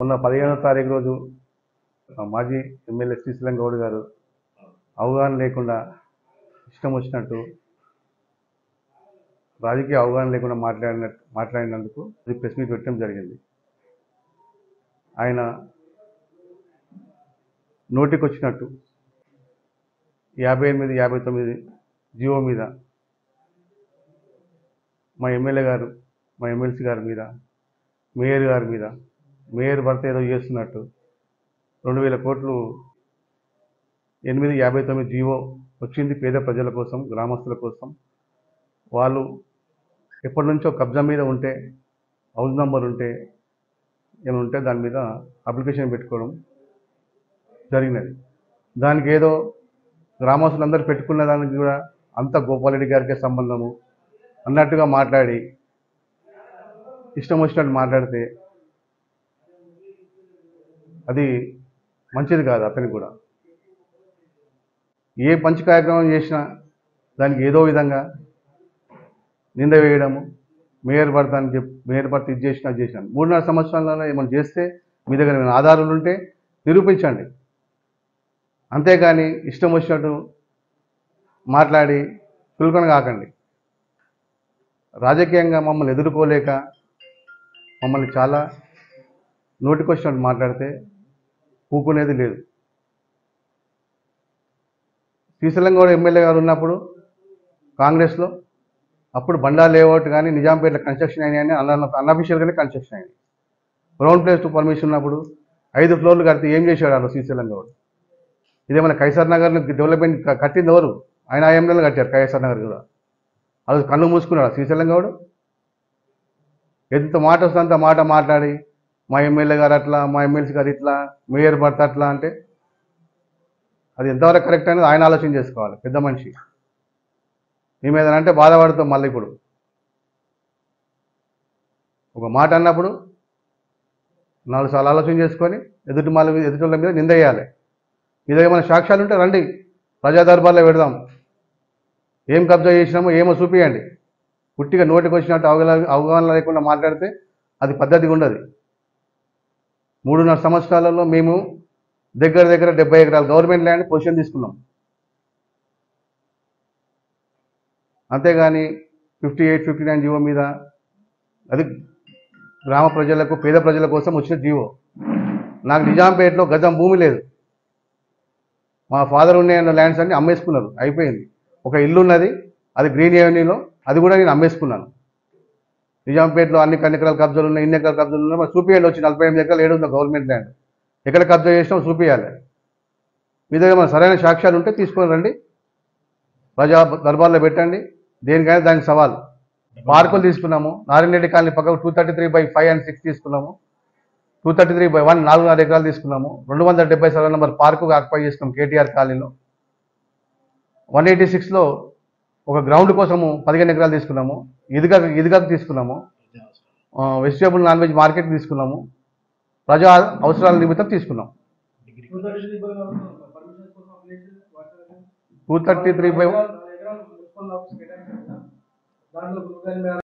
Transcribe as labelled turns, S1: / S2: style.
S1: మొన్న పదిహేనో తారీఖు రోజు ఆ మాజీ ఎమ్మెల్యే శ్రీశైలం గౌడ్ గారు అవగాహన లేకుండా ఇష్టం వచ్చినట్టు రాజకీయ అవగాహన లేకుండా మాట్లాడిన మాట్లాడినందుకు అది ప్రెస్ మీట్ పెట్టడం జరిగింది ఆయన నోటికి వచ్చినట్టు యాభై ఎనిమిది యాభై తొమ్మిది జియో మీద మా ఎమ్మెల్యే గారు మా ఎమ్మెల్సీ గారి మీద మేయర్ గారి మీద మేయర్ భర్త ఏదో చేస్తున్నట్టు రెండు వేల కోట్లు ఎనిమిది యాభై తొమ్మిది జీవో వచ్చింది పేద ప్రజల కోసం గ్రామస్తుల కోసం వాళ్ళు ఎప్పటి నుంచో కబ్జా మీద ఉంటే హౌస్ నంబర్ ఉంటే ఏమైనా ఉంటే దాని మీద అప్లికేషన్ పెట్టుకోవడం జరిగినది దానికి ఏదో గ్రామస్తులందరూ పెట్టుకున్న దానికి కూడా అంత గోపాలరెడ్డి గారికే సంబంధము అన్నట్టుగా మాట్లాడి ఇష్టం వచ్చినట్టు మాట్లాడితే అది మంచిది కాదు అతనికి కూడా ఏ మంచి కార్యక్రమం చేసినా దానికి ఏదో విధంగా నింద వేయడము మేయర్ భర్త అని చెప్పి మేయర్ భర్త ఇది చేసినా అది చేసినా మూడున్నర సంవత్సరాలలో ఏమైనా చేస్తే మీ దగ్గర ఏమైనా ఆధారాలు ఉంటే నిరూపించండి అంతేగాని ఇష్టం వచ్చినట్టు మాట్లాడి చులకన కాకండి రాజకీయంగా మమ్మల్ని ఎదుర్కోలేక మమ్మల్ని చాలా నోటికొచ్చినట్టు మాట్లాడితే ఊకునేది లేదు శ్రీశైలం గౌడ ఎమ్మెల్యే గారు ఉన్నప్పుడు కాంగ్రెస్లో అప్పుడు బండా లేఅవుట్ కానీ నిజాంపేట కన్స్ట్రక్షన్ అయినాయని అన్న అన్అఫీషియల్గానే కన్స్ట్రక్షన్ అయింది గ్రౌండ్ ప్లేస్ టు పర్మిషన్ ఉన్నప్పుడు ఐదు ఫ్లోర్లు కడితే ఏం చేశాడు వాళ్ళు శ్రీశైలం గౌడ్ ఇదేమైనా కైసర్ నగర్ డెవలప్మెంట్ క- కట్టింది ఎవరు ఆయన ఆ ఎమ్మెల్యేలు కట్టారు కైసర్ నగర్ కూడా అది కన్ను మూసుకున్నాడు శ్రీశైలం గౌడ్ ఎంత మాట వస్తే అంత మాట మాట్లాడి మా ఎమ్మెల్యే గారు అట్లా మా ఎమ్మెల్సీ గారు ఇట్లా మేయర్ భర్త అట్లా అంటే అది ఎంతవరకు కరెక్ట్ అనేది ఆయన ఆలోచన చేసుకోవాలి పెద్ద మనిషి మేము ఏదైనా అంటే బాధపడతాం మళ్ళీ ఇప్పుడు ఒక మాట అన్నప్పుడు నాలుగు సార్లు ఆలోచన చేసుకొని ఎదుటి వాళ్ళ మీద ఎదుటి వాళ్ళ మీద నింద వేయాలి మీద ఏమైనా సాక్ష్యాలు ఉంటే రండి ప్రజా దర్బార్లో పెడదాం ఏం కబ్జా చేసినామో ఏమో చూపియండి పుట్టిగా నోటికి వచ్చినట్టు అవగాహన అవగాహన లేకుండా మాట్లాడితే అది పద్ధతిగా ఉండదు మూడున్నర సంవత్సరాలలో మేము దగ్గర దగ్గర డెబ్బై ఎకరాల గవర్నమెంట్ ల్యాండ్ పొజిషన్ తీసుకున్నాం అంతేగాని fifty eight fifty nine GO మీద అది గ్రామ ప్రజలకు పేద ప్రజల కోసం వచ్చిన జీవో నాకు నిజాంపేటలో గజం భూమి లేదు మా ఫాదర్ ఉండే ల్యాండ్స్ అన్ని అమ్మేసుకున్నారు అయిపోయింది ఒక ఇల్లు ఉన్నది అది గ్రీన్ ఎవెన్యూలో అది కూడా నేను అమ్మేసుకున్నాను నిజాంపేటలో అన్ని కన్ని ఎకరాల కబ్జాలు ఉన్నాయి ఇన్ని ఎకరాల కబ్జాలు ఉన్నాయి మరి చూపియండి వచ్చి నలభై ఎనిమిది ఎకరాలు ఏడు ఉందో గవర్నమెంట్ ల్యాండ్ ఎక్కడ కబ్జా చేసినామో చూపియాలి మీ దగ్గర మన సరైన సాక్ష్యాలు ఉంటే తీసుకొని రండి ప్రజా దర్బార్లో పెట్టండి దేనికైనా దానికి సవాల్ పార్కులు తీసుకున్నాము నారాయణరెడ్డి కాలనీ పక్కకు two thirty three by five and six తీసుకున్నాము two thirty three by one నాలుగున్నర ఎకరాలు తీసుకున్నాము రెండు వందల డెబ్బై సర్వే నెంబర్ పార్కు ఆక్యుపై చేసుకున్నాం కేటీఆర్ కాలనీలో వన్ ఎయిటీ సిక్స్లో ఒక గ్రౌండ్ కోసము పదిహేను ఎకరాలు తీసుకున్నాము ఇదిగా ఇదిగాకు తీసుకున్నాము వెజిటేబుల్ నాన్ వెజ్ మార్కెట్ తీసుకున్నాము ప్రజా అవసరాల నిమిత్తం తీసుకున్నాం టూ థర్టీ త్రీ బై
S2: దాంట్లో